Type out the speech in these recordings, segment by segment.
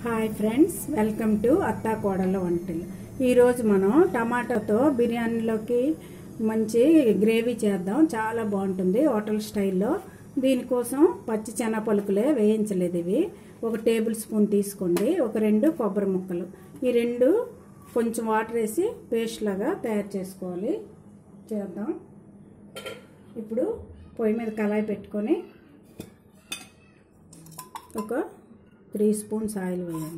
Hi friends welcome to అత్తా కోడళ్ళ వంటలు ఈరోజు మనం టమాటాతో బిర్యానీలోకి మంచి గ్రేవీ చేద్దాం చాలా బాగుంటుంది హోటల్ స్టైల్లో దీనికోసం పచ్చి చెన పలుకులే వేయించలేదు ఇవి ఒక టేబుల్ స్పూన్ తీసుకోండి ఒక రెండు కొబ్బరి ముక్కలు ఈ రెండు కొంచెం వాటర్ వేసి పేస్ట్ లాగా తయారు చేసుకోవాలి చేద్దాం ఇప్పుడు పొయ్యి మీద కళాయి పెట్టుకొని ఒక త్రీ స్పూన్స్ ఆయిల్ వేయండి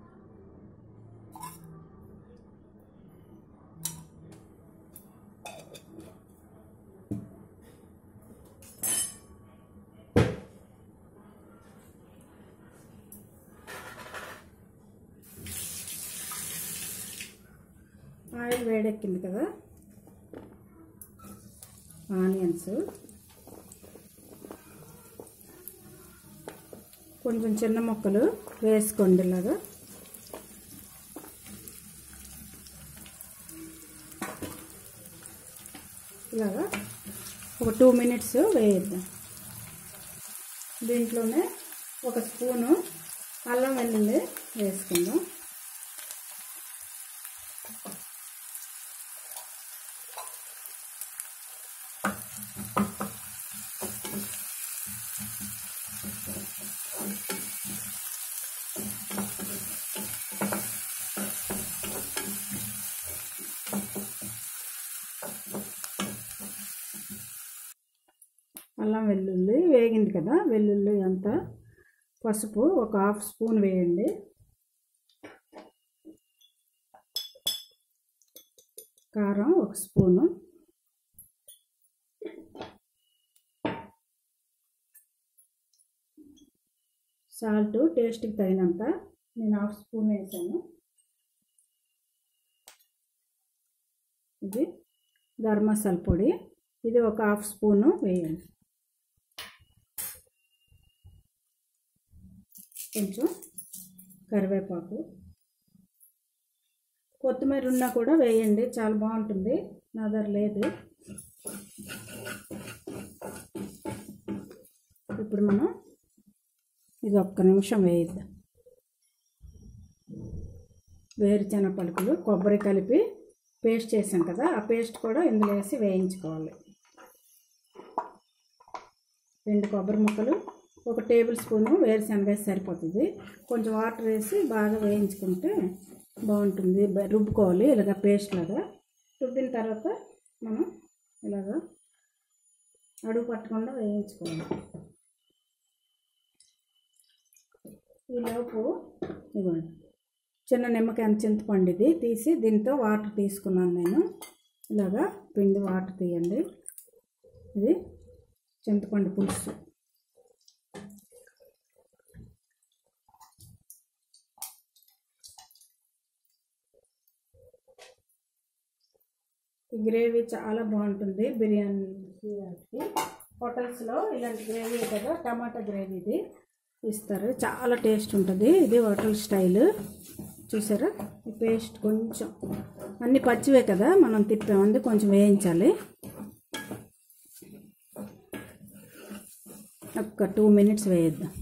ఆయిల్ వేడెక్కింది కదా ఆనియన్స్ కొంచెం చిన్న ముక్కలు వేసుకోండి ఇలాగా ఇలాగా ఒక టూ మినిట్స్ వేయిద్దాం దీంట్లోనే ఒక స్పూను అల్లం వెల్లుల్లి వేసుకుందాం అల్లం వెల్లుల్లి వేగింది కదా వెల్లుల్లి అంతా పసుపు ఒక హాఫ్ స్పూన్ వేయండి కారం ఒక స్పూను సాల్ట్ టేస్ట్కి తగినంత నేను హాఫ్ స్పూన్ వేసాను ఇది గరం మసాలా పొడి ఇది ఒక హాఫ్ స్పూను వేయండి కొంచెం కరివేపాకు కొత్తిమీర ఉన్నా కూడా వేయండి చాలా బాగుంటుంది నా దగ్గర లేదు ఇప్పుడు మనం ఇది ఒక్క నిమిషం వేయిద్దాం వేరుశెనగ పలుకులు కొబ్బరి కలిపి పేస్ట్ చేసాం కదా ఆ పేస్ట్ కూడా ఇందులో వేసి వేయించుకోవాలి రెండు కొబ్బరి ముక్కలు ఒక టేబుల్ స్పూను వేరుశనగ వేసి సరిపోతుంది కొంచెం వాటర్ వేసి బాగా వేయించుకుంటే బాగుంటుంది బ- రుబ్బుకోవాలి ఇలాగ పేస్ట్ లాగా రుబ్బిన తర్వాత మనం ఇలాగ అడుగు పట్టకుండా వేయించుకోవాలి ఈలోపు ఇదిగోండి చిన్న నిమ్మకాయ అంత చింతపండు ఇది తీసి దీంతో వాటర్ తీసుకున్నాను నేను ఇలాగా పిండి వాటర్ తీయండి ఇది చింతపండు పులుసు ఈ గ్రేవీ చాలా బాగుంటుంది బిర్యానీ వాటికి హోటల్స్లో ఇలాంటి గ్రేవీ కదా టమాటా గ్రేవీ ఇది ఇస్తారు చాలా టేస్ట్ ఉంటుంది ఇది హోటల్ స్టైల్ చూసారా ఈ పేస్ట్ కొంచెం అన్ని పచ్చివే కదా మనం తిప్పామంది కొంచెం వేయించాలి ఒక టూ మినిట్స్ వేయిద్దాం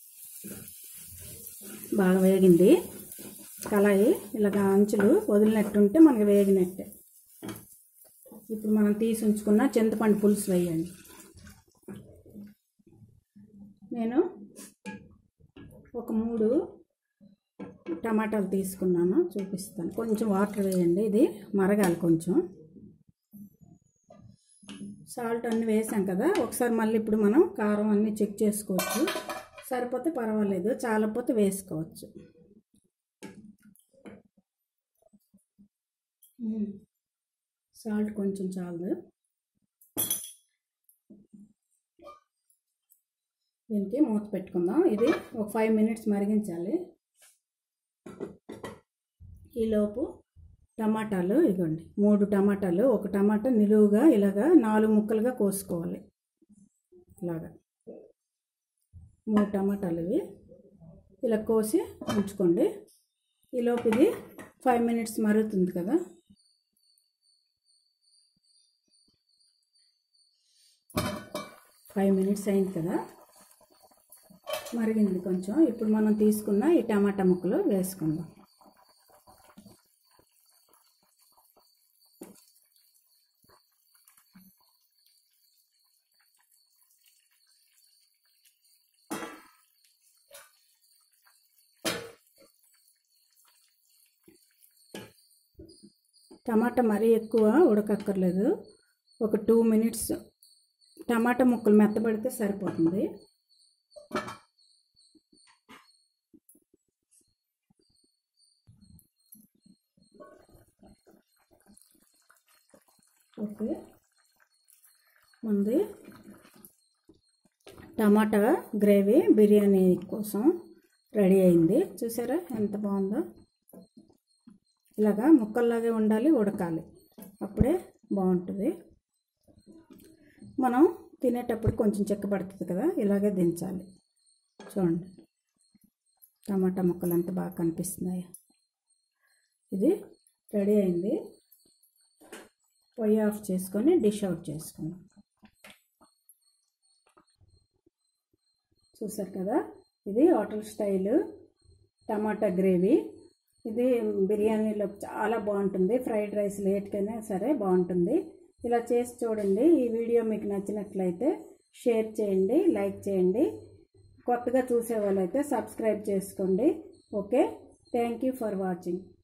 బాగా వేగింది కళాయి ఇలాగ అంచులు వదిలినట్టుంటే మనకి వేగినట్టే ఇప్పుడు మనం తీసి ఉంచుకున్న చింతపండు పులుసు వేయండి నేను ఒక మూడు టమాటాలు తీసుకున్నాను చూపిస్తాను కొంచెం వాటర్ వేయండి ఇది మరగాలి కొంచెం సాల్ట్ అన్నీ వేసాం కదా ఒకసారి మళ్ళీ ఇప్పుడు మనం కారం అన్నీ చెక్ చేసుకోవచ్చు సరిపోతే పర్వాలేదు చాలపోతే వేసుకోవచ్చు మ్మ్. సాల్ట్ కొంచెం చాలదు దీనికి మూత పెట్టుకుందాం ఇది ఒక ఫైవ్ మినిట్స్ మరిగించాలి ఈలోపు టమాటాలు ఇగోండి మూడు టమాటాలు ఒక టమాటా నిలువుగా ఇలాగా నాలుగు ముక్కలుగా కోసుకోవాలి ఇలాగా మూడు టమాటాలు ఇవి ఇలా కోసి ఉంచుకోండి ఈలోపు ఇది ఫైవ్ మినిట్స్ మరుగుతుంది కదా ఫైవ్ మినిట్స్ అయింది కదా మరిగింది కొంచెం ఇప్పుడు మనం తీసుకున్న ఈ టమాటా ముక్కలు వేసుకుందాం టమాటా మరీ ఎక్కువ ఉడకక్కర్లేదు ఒక టూ మినిట్స్ టమాటా ముక్కలు మెత్తబడితే సరిపోతుంది ఓకే ముందు టమాటా గ్రేవీ బిర్యానీ కోసం రెడీ అయింది చూసారా ఎంత బాగుందో ఇలాగా ముక్కల్లాగే ఉండాలి ఉడకాలి అప్పుడే బాగుంటుంది మనం తినేటప్పుడు కొంచెం చెక్కబడుతుంది కదా ఇలాగే దించాలి చూడండి టమాటా ముక్కలు ఎంత బాగా కనిపిస్తున్నాయి ఇది రెడీ అయింది పొయ్యి ఆఫ్ చేసుకొని డిష్ అవుట్ చేసుకుందాం చూసారు కదా ఇది హోటల్ స్టైల్ టమాటా గ్రేవీ ఇది బిర్యానీలో చాలా బాగుంటుంది ఫ్రైడ్ రైస్ లేట్కైనా సరే బాగుంటుంది ఇలా చేసి చూడండి ఈ వీడియో మీకు నచ్చినట్లయితే షేర్ చేయండి లైక్ చేయండి కొత్తగా చూసే వాళ్ళైతే సబ్స్క్రైబ్ చేసుకోండి okay thank you for watching